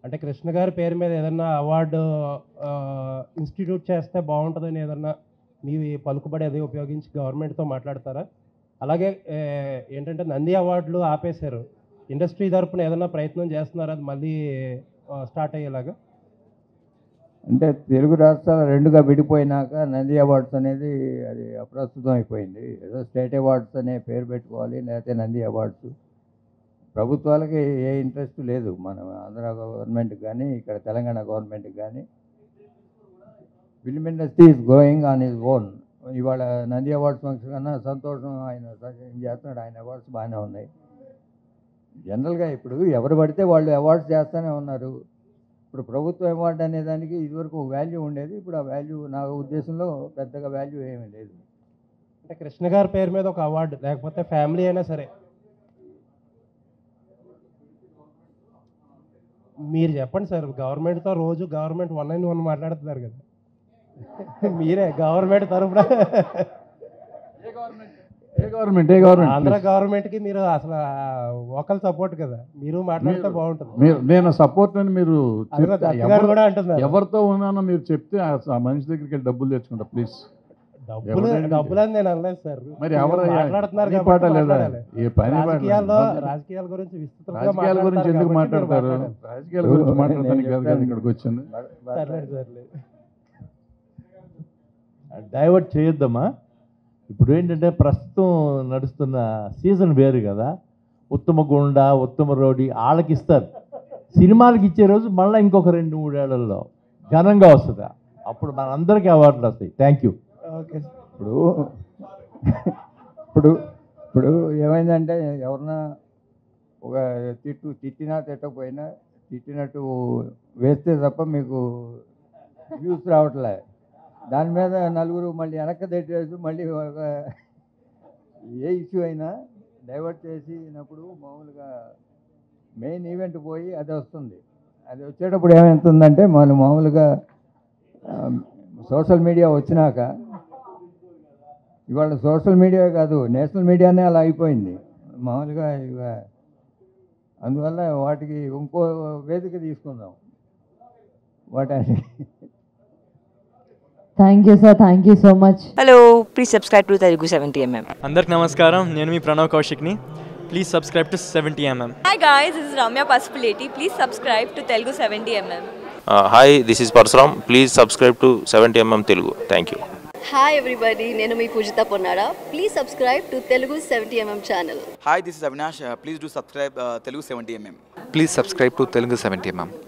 అంటే కృష్ణ గారి పేరు మీద ఏదన్నా అవార్డు ఇన్స్టిట్యూట్ చేస్తే బాగుంటుందని ఏదన్నా మీ పలుకుబడి అది ఉపయోగించి గవర్నమెంట్తో మాట్లాడతారా అలాగే ఏ, ఏంటంటే నంది అవార్డులు ఆపేశారు ఇండస్ట్రీ తరపున ఏదన్నా ప్రయత్నం చేస్తున్నారా అది మళ్ళీ స్టార్ట్ అయ్యేలాగా అంటే తెలుగు రాష్ట్రాలు రెండుగా విడిపోయినాక నంది అవార్డ్స్ అనేది అది అప్రస్తుతం అయిపోయింది ఏదో స్టేట్ అవార్డ్స్ అనే పేరు పెట్టుకోవాలి లేకపోతే నంది అవార్డ్స్ ప్రభుత్వాలకి ఏ ఇంట్రెస్ట్ లేదు మన ఆంధ్ర గవర్నమెంట్కి కానీ ఇక్కడ తెలంగాణ గవర్నమెంట్కి కానీ film industry is going on is own ఇవాళ నంది అవార్డ్స్ ఫంక్షన్ కన్నా సంతోషం ఆయన ఏం చేస్తున్నాడు ఆయన అవార్డ్స్ బాగానే ఉన్నాయి జనరల్గా ఇప్పుడు ఎవరు పడితే వాళ్ళు అవార్డ్స్ చేస్తూనే ఉన్నారు ఇప్పుడు ప్రభుత్వ అవార్డు అనే దానికి ఇదివరకు వాల్యూ ఉండేది ఇప్పుడు ఆ వాల్యూ నా ఉద్దేశంలో పెద్దగా వాల్యూ ఏమీ లేదు అంటే కృష్ణ గారి పేరు మీద ఒక అవార్డు లేకపోతే ఫ్యామిలీ అయినా సరే మీరు చెప్పండి సార్ గవర్నమెంట్తో రోజు గవర్నమెంట్ వన్ అండ్ వన్ మాట్లాడుతున్నారు కదా మీరే గవర్నమెంట్ తరఫున a government a government Andhra గవర్నమెంట్కి మీరు అసలు ఒకరు సపోర్ట్ కదా మీరు మాట్లాడితే మీరు- బాగుంటుంది మీరు నేను సపోర్ట్ అని మీరు అందులో చెప్తే దత్ గారు ఎవరు- కూడా అంటున్నారు ఎవరితో ఉన్నానో మీరు చెప్తే ఆ ఆ మనిషి దగ్గరికి వెళ్ళి డబ్బులు తెచ్చుకుంటా ప్లీజ్ డబ్బులు ఎవరైనా డబ్బులు అని నేను అనలేదు సార్ మరి ఎవరు మాట్లాడుతున్నారు పని కాబట్టి పాట లేదా మాట్లాడాలి. ఏ పని పాట రాజకీయాల్లో లేదా? రాజకీయాల గురించి విస్తృతంగా రాజకీయాల గురించి ఎందుకు కాబట్టి మీరు మాట్లాడతారు మాట్లాడాలి. రాజకీయాల గురించి నేను మాట్లాడటానికి కాదు కదా చెప్తాను. ఇక్కడికి వచ్చింది సర్లేదు సర్లేదు డైవర్ట్ చేయొద్దమ్మా ఇప్పుడు ఏంటంటే ప్రస్తుతం నడుస్తున్న సీజన్ వేరు కదా ఉత్తమ గుండ ఉత్తమ రౌడీ వాళ్ళకి ఇస్తారు సినిమాలకి ఇచ్చే రోజు మళ్ళీ ఇంకొక రెండు మూడేళ్లలో ఘనంగా వస్తుంది అప్పుడు మనందరికీ అవార్డులు వస్తాయి థ్యాంక్ యూ ఓకే ఇప్పుడు ఇప్పుడు ఇప్పుడు ఏమైందంటే ఎవరన్నా ఒక తిట్టు తిట్టినా తిట్టకపోయినా తిట్టినట్టు వేస్తే తప్ప మీకు వ్యూస్ రావట్లే దాని మీద నలుగురు మళ్ళీ వెనక్కి తిట్టేసి మళ్ళీ ఒక ఏ ఇష్యూ అయినా డైవర్ట్ చేసినప్పుడు మామూలుగా మెయిన్ ఈవెంట్ పోయి అది వస్తుంది అది వచ్చేటప్పుడు ఏమవుతుందంటే మనం మామూలుగా సోషల్ మీడియా వచ్చినాక ఇవాళ సోషల్ మీడియా కాదు నేషనల్ మీడియానే అలా అయిపోయింది మామూలుగా ఇక అందువల్ల వాటికి ఇంకో వేదిక తీసుకుందాం వాటి thank you sir thank you so much Hello, please subscribe to Telugu 70mm. అందరికి నమస్కారం నేను మీ ప్రణవ్ కౌశిక్ని please subscribe to seventy MM Hi guys, this is Ramya Pasupuleti. Please subscribe to Telugu 70mm. Hi this is Parashuram please subscribe to seventy MM Telugu thank you hi everybody నేను మీ Poojitha Ponnara please subscribe to Telugu seventy MM channel Hi, this is Avinash. Uh, please do subscribe uh, Telugu 70mm. Please subscribe to Telugu 70 mm.